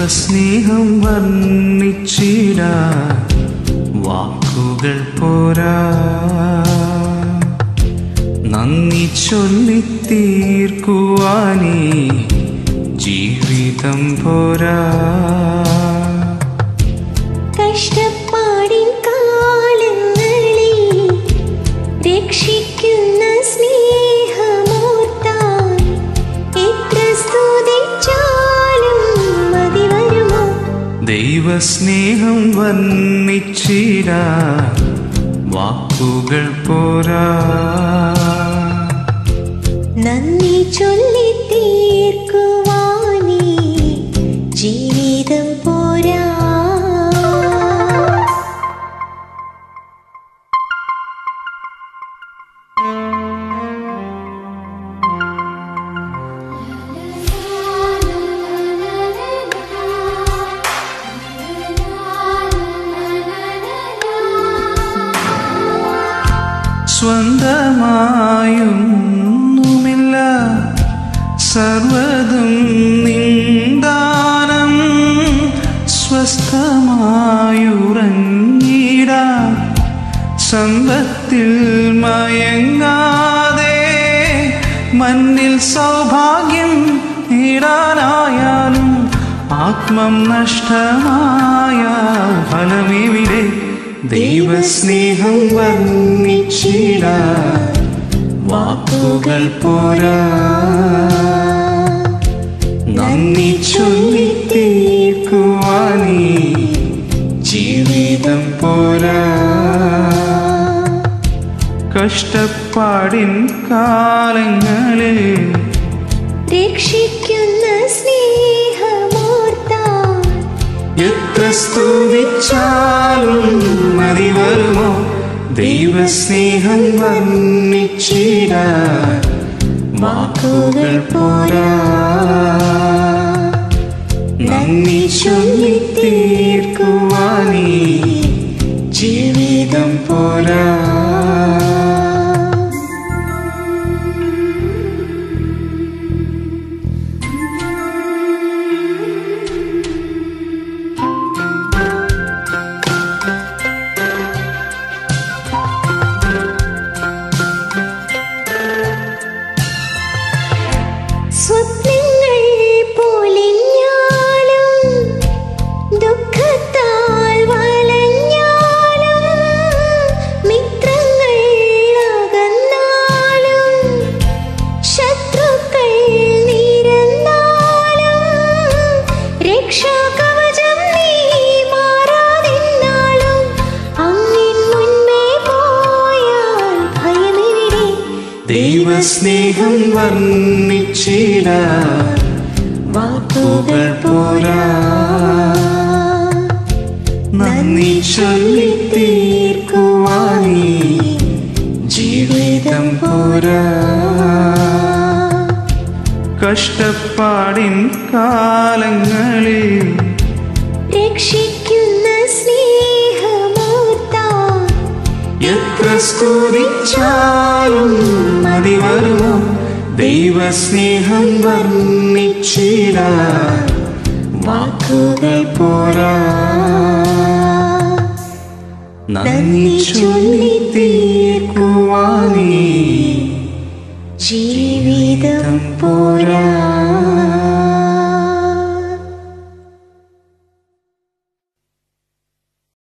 ദൈവസ്നേഹം വർണ്ണിച്ചിട വാക്കുകൾ പോരാ നന്ദി ചൊല്ലി തീർക്കുവാനേ ജീവിതം പോരാ കഷ്ടപ്പാടിൻ കാലങ്ങളിൽ രക്ഷിക്കുന്ന സ്നേഹമോർത്താൽ എത്ര സ്തുതിച്ചാലും മതി വരുമോ ദൈവസ്നേഹം വർണ്ണിച്ചിട വാക്കുകൾ പോരാ നന്ദി ചൊല്ലി തീർക്കുവാനേ ജീവിതം പോരാ സ്വന്തമായൊന്നുമില്ല സർവതും നിന്ദാനം സ്വസ്ഥമായുറങ്ങിട സമ്പത്തിൽ മയങ്ങാതെ മണ്ണിൽ സൗഭാഗ്യം നേടാനായാലും ആത്മം നഷ്ടമായ ഫലമെവിടെ ദൈവസ്നേഹം വർണ്ണിച്ചിട വാക്കുകൾ പോരാ നന്ദി ചൊല്ലി തീർക്കുവാനേ ജീവിതം പോരാ കഷ്ടപ്പാടിൻ കാലങ്ങളിൽ രക്ഷിക്കുന്ന സ്നേഹമോർത്താൽ എത്ര സ്തുതിച്ചാലും മതി വരുമോ ദൈവസ്നേഹം വർണ്ണിച്ചിട വാക്കുകൾ പോരാ നന്ദി ചൊല്ലി തീർക്കുവാനേ ജീവിതം പോരാ സ്വപ്നങ്ങൾ പൊലിഞ്ഞാലും ദുഃഖത്താൽ വലഞ്ഞാലും മിത്രങ്ങൾ അകന്നാലും ശത്രുക്കൾ നിരന്നാലും രക്ഷാകവചം നീ മാറാതിന്നാലും അങ്ങിൻ മുൻപേ പോയാൽ ഭയമെവിടെ ദൈവസ്നേഹം വർണ്ണിച്ചിട വാക്കുകൾ പോരാ നന്ദി ചൊല്ലി തീർക്കുവാനേ ജീവിതം പോരാ കഷ്ടപ്പാടിൻ കാലങ്ങളിൽ രക്ഷിക്കുന്ന സ്നേഹമോർത്താൽ എത്ര സ്തുതിച്ചാലും മതി വരുമോ ദൈവസ്നേഹം വർണ്ണിച്ചിട വാക്കുകൾ പോരാ നന്ദി ചൊല്ലി തീർക്കുവാനേ ജീവിതം പോരാ